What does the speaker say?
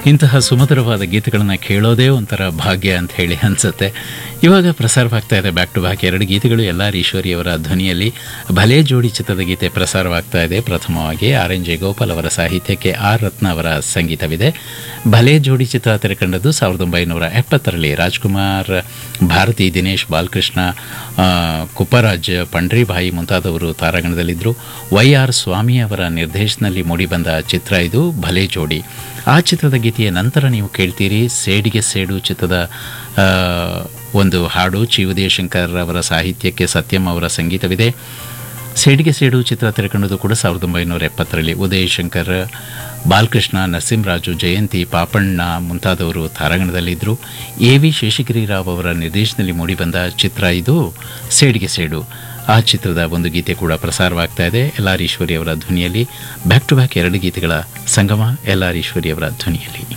ಇಂತಹ ಸುಮಧುರವಾದ ಗೀತೆಗಳನ್ನು ಕೇಳೋದೇ ಒಂಥರ ಭಾಗ್ಯ ಅಂತ ಹೇಳಿ ಅನಿಸುತ್ತೆ ಇವಾಗ ಪ್ರಸಾರವಾಗ್ತಾ ಇದೆ ಬ್ಯಾಕ್ ಟು ಬ್ಯಾಕ್ ಎರಡು ಗೀತೆಗಳು ಎಲ್ಲ ಈಶ್ವರಿಯವರ ಧ್ವನಿಯಲ್ಲಿ ಭಲೆ ಜೋಡಿ ಚಿತ್ರದ ಗೀತೆ ಪ್ರಸಾರವಾಗ್ತಾ ಇದೆ ಪ್ರಥಮವಾಗಿ ಆರ್ ಎನ್ ಜಯಗೋಪಾಲ್ ಅವರ ಸಾಹಿತ್ಯಕ್ಕೆ ಆರ್ ರತ್ನ ಅವರ ಸಂಗೀತವಿದೆ ಭಲೆ ಜೋಡಿ ಚಿತ್ರ ತೆರೆಕಂಡದ್ದು ಸಾವಿರದ ಒಂಬೈನೂರ ಎಪ್ಪತ್ತರಲ್ಲಿ ರಾಜ್ಕುಮಾರ್ ಭಾರತಿ ದಿನೇಶ್ ಬಾಲಕೃಷ್ಣ ಆ, ಕುಪ್ಪರಾಜ್ ಪಂಡ್ರಿಭಾಯಿ ಮುಂತಾದವರು ತಾರಾಗಣದಲ್ಲಿದ್ದರು ವೈ ಆರ್ ಸ್ವಾಮಿ ಅವರ ನಿರ್ದೇಶನದಲ್ಲಿ ಮೂಡಿಬಂದ ಚಿತ್ರ ಇದು ಭಲೆ ಜೋಡಿ ಆ ಚಿತ್ರದ ಗೀತೆಯ ನಂತರ ನೀವು ಕೇಳ್ತೀರಿ ಸೇಡಿಗೆ ಸೇಡು ಚಿತ್ರದ ಆ, ಒಂದು ಹಾಡು ಚಿ ಉದಯಶಂಕರ್ ಅವರ ಸಾಹಿತ್ಯಕ್ಕೆ ಸತ್ಯಂ ಅವರ ಸಂಗೀತವಿದೆ ಸೇಡಿಗೆ ಸೇಡು ಚಿತ್ರ ತೆರೆಕೊಂಡದ್ದು ಕೂಡ ಸಾವಿರದ ಒಂಬೈನೂರ ಎಪ್ಪತ್ತರಲ್ಲಿ ಉದಯ್ ಶಂಕರ್ ಬಾಲಕೃಷ್ಣ ನರಸಿಂಹರಾಜು ಜಯಂತಿ ಪಾಪಣ್ಣ ಮುಂತಾದವರು ತಾರಾಗಣದಲ್ಲಿದ್ದರು ಎ ವಿ ಶೇಷಗಿರಿರಾವ್ ಅವರ ನಿರ್ದೇಶನದಲ್ಲಿ ಮೂಡಿಬಂದ ಚಿತ್ರ ಇದು ಸೇಡಿಗೆ ಸೇಡು ಆ ಚಿತ್ರದ ಒಂದು ಗೀತೆ ಕೂಡ ಪ್ರಸಾರವಾಗ್ತಾ ಇದೆ ಎಲ್ ಆರ್ ಈಶ್ವರಿ ಅವರ ಧ್ವನಿಯಲ್ಲಿ ಬ್ಯಾಕ್ ಟು ಬ್ಯಾಕ್ ಎರಡು ಗೀತೆಗಳ ಸಂಗಮ ಎಲ್ ಆರ್ ಈಶ್ವರಿ ಅವರ ಧ್ವನಿಯಲ್ಲಿ